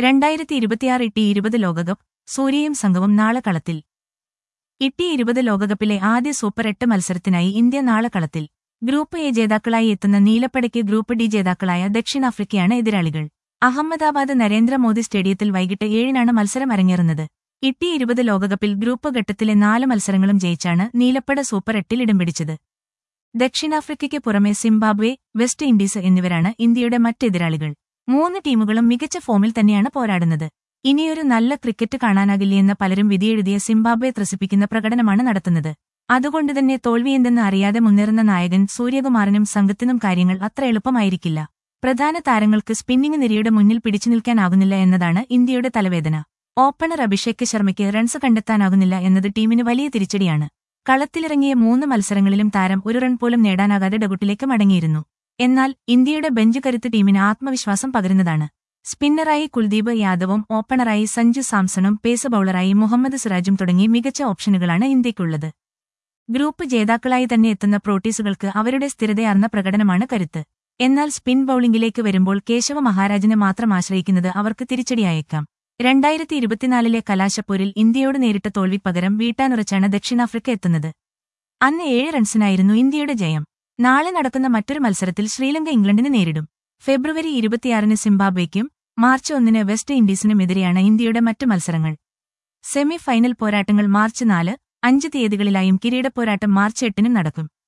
രണ്ടായിരത്തി ഇരുപത്തിയാറ് ഇട്ടി ഇരുപത് ലോകകപ്പ് സൂര്യയും സംഘവും നാളെ കളത്തിൽ ഇട്ടി ഇരുപത് ലോകകപ്പിലെ ആദ്യ സൂപ്പർ എട്ട് മത്സരത്തിനായി ഇന്ത്യ നാളെ കളത്തിൽ ഗ്രൂപ്പ് എ ജേതാക്കളായി എത്തുന്ന നീലപ്പടയ്ക്ക് ഗ്രൂപ്പ് ഡി ജേതാക്കളായ ദക്ഷിണാഫ്രിക്കയാണ് എതിരാളികൾ അഹമ്മദാബാദ് നരേന്ദ്രമോദി സ്റ്റേഡിയത്തിൽ വൈകിട്ട് ഏഴിനാണ് മത്സരം അരങ്ങേറുന്നത് ഇട്ടി ഇരുപത് ലോകകപ്പിൽ ഗ്രൂപ്പ് ഘട്ടത്തിലെ നാല് മത്സരങ്ങളും ജയിച്ചാണ് നീലപ്പട സൂപ്പർ എട്ടിൽ ഇടം പിടിച്ചത് ദക്ഷിണാഫ്രിക്കയ്ക്ക് പുറമെ സിംബാബ്വെ വെസ്റ്റ് ഇൻഡീസ് എന്നിവരാണ് ഇന്ത്യയുടെ മറ്റെതിരാളികൾ മൂന്ന് ടീമുകളും മികച്ച ഫോമിൽ തന്നെയാണ് പോരാടുന്നത് ഇനിയൊരു നല്ല ക്രിക്കറ്റ് കാണാനാകില്ലെന്ന് പലരും വിധിയെഴുതിയ സിംബാബ്വെ ത്രസിപ്പിക്കുന്ന പ്രകടനമാണ് നടത്തുന്നത് അതുകൊണ്ടുതന്നെ തോൽവിയെന്തെന്ന് അറിയാതെ മുന്നേറുന്ന നായകൻ സൂര്യകുമാറിനും സംഘത്തിനും കാര്യങ്ങൾ അത്ര എളുപ്പമായിരിക്കില്ല പ്രധാന താരങ്ങൾക്ക് സ്പിന്നിംഗ് നിരയുടെ മുന്നിൽ പിടിച്ചു നിൽക്കാനാകുന്നില്ല എന്നതാണ് ഇന്ത്യയുടെ തലവേദന ഓപ്പണർ അഭിഷേക് ശർമ്മയ്ക്ക് റൺസ് കണ്ടെത്താനാകുന്നില്ല എന്നത് ടീമിന് വലിയ തിരിച്ചടിയാണ് കളത്തിലിറങ്ങിയ മൂന്ന് മത്സരങ്ങളിലും താരം ഒരു റൺ പോലും നേടാനാകാതെ ഡഗുട്ടിലേക്ക് മടങ്ങിയിരുന്നു എന്നാൽ ഇന്ത്യയുടെ ബെഞ്ച് കരുത്ത് ടീമിന് ആത്മവിശ്വാസം പകരുന്നതാണ് സ്പിന്നറായി കുൽദീപ് യാദവും ഓപ്പണറായി സഞ്ജു സാംസണും പേസ് ബൌളറായി മുഹമ്മദ് സിറാജും തുടങ്ങി മികച്ച ഓപ്ഷനുകളാണ് ഇന്ത്യയ്ക്കുള്ളത് ഗ്രൂപ്പ് ജേതാക്കളായി തന്നെ എത്തുന്ന പ്രോട്ടീസുകൾക്ക് അവരുടെ സ്ഥിരതയാർന്ന പ്രകടനമാണ് കരുത്ത് എന്നാൽ സ്പിൻ ബൌളിംഗിലേക്ക് വരുമ്പോൾ കേശവ മഹാരാജിനെ മാത്രം ആശ്രയിക്കുന്നത് അവർക്ക് തിരിച്ചടിയായേക്കാം രണ്ടായിരത്തി ഇരുപത്തിനാലിലെ കലാശപ്പോരിൽ ഇന്ത്യയോട് നേരിട്ട തോൽവി പകരം വീട്ടാനുറച്ചാണ് ദക്ഷിണാഫ്രിക്ക എത്തുന്നത് അന്ന് ഏഴ് റൺസിനായിരുന്നു ഇന്ത്യയുടെ ജയം നാളെ നടക്കുന്ന മറ്റൊരു മത്സരത്തിൽ ശ്രീലങ്ക ഇംഗ്ലണ്ടിനെ നേരിടും ഫെബ്രുവരി ഇരുപത്തിയാറിന് സിംബാബ്വേക്കും മാർച്ച് ഒന്നിന് വെസ്റ്റ് ഇൻഡീസിനുമെതിരെയാണ് ഇന്ത്യയുടെ മറ്റ് മത്സരങ്ങൾ സെമി ഫൈനൽ പോരാട്ടങ്ങൾ മാർച്ച് നാല് അഞ്ച് തീയതികളിലായും കിരീടപ്പോരാട്ടം മാർച്ച് എട്ടിനും നടക്കും